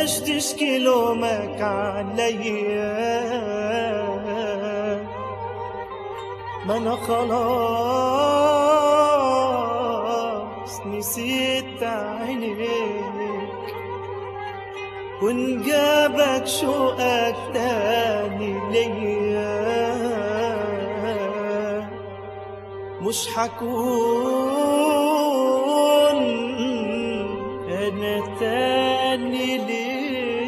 ليش تشكي لومك عليا ما انا خلاص نسيت عينيك ونجابك شوقك تاني ليا مش حكون انا تاني ليه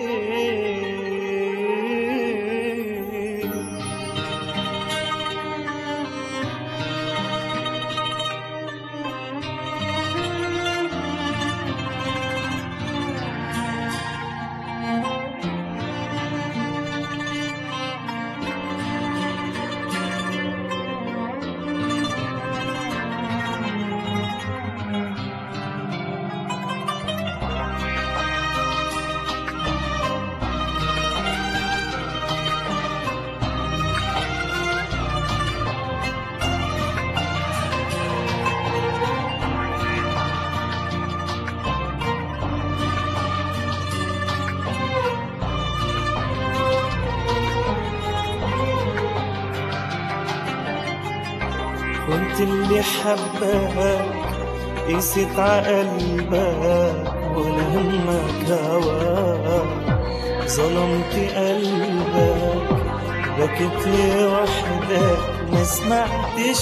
كنت اللي حبك قست عقلبك ولا همك هواك ظلمت قلبك بكيت لي وحدك ما سمعتش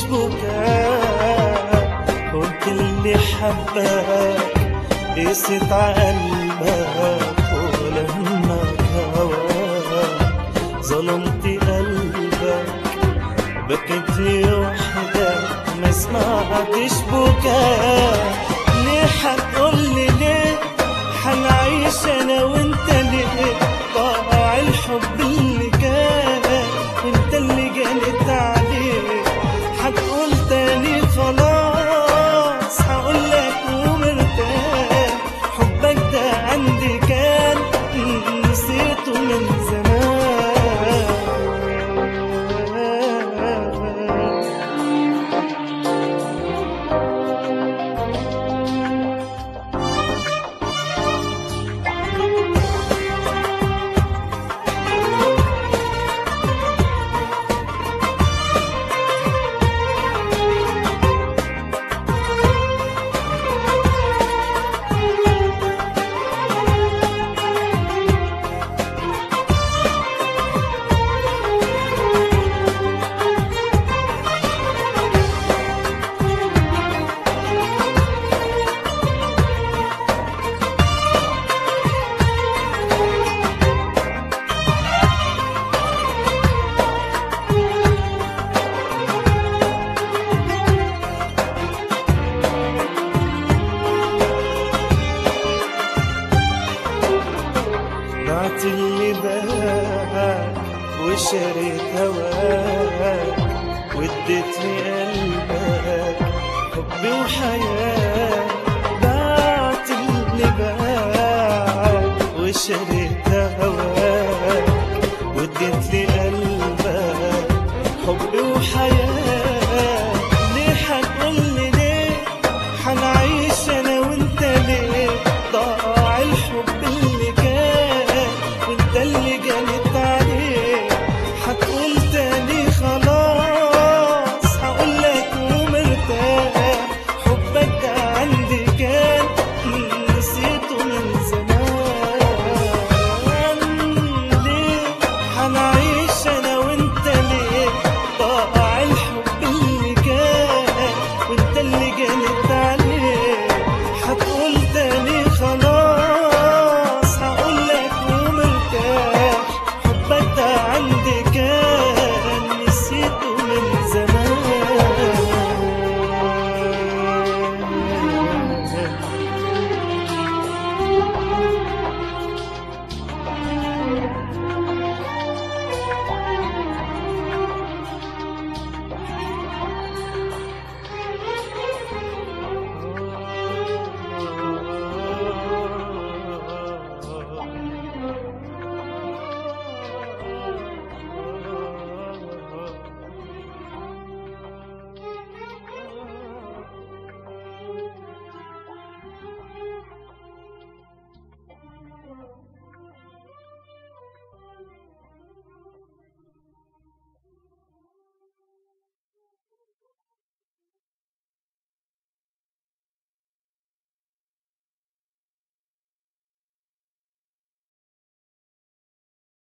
بكاك كنت اللي حبك قست عقلبك ولا همك هواك ظلمت قلبك بكيت لي وحدك ما سمعتش بكاء ليه حتقولي ليه حنعيش انا وانت ليه ضاع الحب اللي كان وانت اللي جنت عليه حتقول تاني خلاص هقولك ومرتاح حبك ده عندي كان نسيته من زمان بعت اللي باعك وشريت هواك واديت لي قلبك حبي وحياة بعت اللي باعك وشريت هواك واديت لي قلبك حبي